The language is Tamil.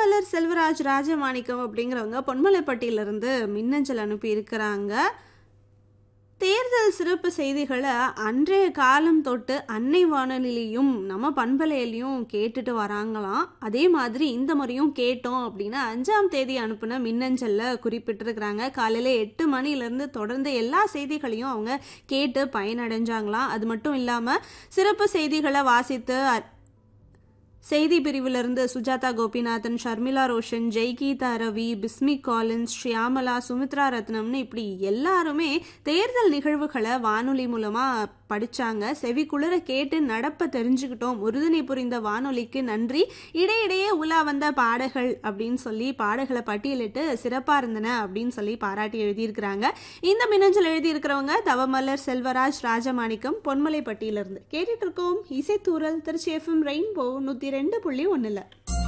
தவமலர் செல்வராஜ் ராஜமாணிக்கம் அப்படிங்கிறவங்க பொன்மலைப்பட்டியிலிருந்து மின்னஞ்சல் அனுப்பி இருக்கிறாங்க தேர்தல் சிறப்பு செய்திகளை அன்றைய காலம் தொட்டு அன்னை வானொலியிலையும் நம்ம பண்பலையிலையும் கேட்டுட்டு வராங்களாம் அதே மாதிரி இந்த முறையும் கேட்டோம் அப்படின்னா அஞ்சாம் தேதி அனுப்புன மின்னஞ்சல்ல குறிப்பிட்டிருக்கிறாங்க காலையில் எட்டு மணிலேருந்து தொடர்ந்து எல்லா செய்திகளையும் அவங்க கேட்டு பயனடைஞ்சாங்களாம் அது மட்டும் இல்லாமல் சிறப்பு செய்திகளை வாசித்து அ- செய்தி பிரிவிலிருந்து சுஜாதா கோபிநாதன் ஷர்மிளா ரோஷன் ஜெய்கீதா ரவி பிஸ்மிக் காலின்ஸ் ஷியாமலா சுமித்ரா ரத்னம்னு இப்படி எல்லாருமே தேர்தல் நிகழ்வுகளை வானொலி மூலமா படிச்சாங்க செவி குளிர கேட்டு நடப்ப தெரிஞ்சுக்கிட்டோம் உறுதுணை புரிந்த வானொலிக்கு நன்றி இடையிடையே உலா வந்த பாடல்கள் அப்படின்னு சொல்லி பாடல்களை பட்டியலிட்டு சிறப்பா இருந்தன அப்படின்னு சொல்லி பாராட்டி எழுதியிருக்கிறாங்க இந்த மின்னஞ்சல் எழுதியிருக்கிறவங்க தவமலர் செல்வராஜ் ராஜமாணிக்கம் பொன்மலைப்பட்டியிலிருந்து கேட்டுட்டு இருக்கோம் இசைத்தூரல் திருச்சி எஃப்எம் ரெயின்போ நூத்தி ரெண்டு புள்ளி ஒண்ணுல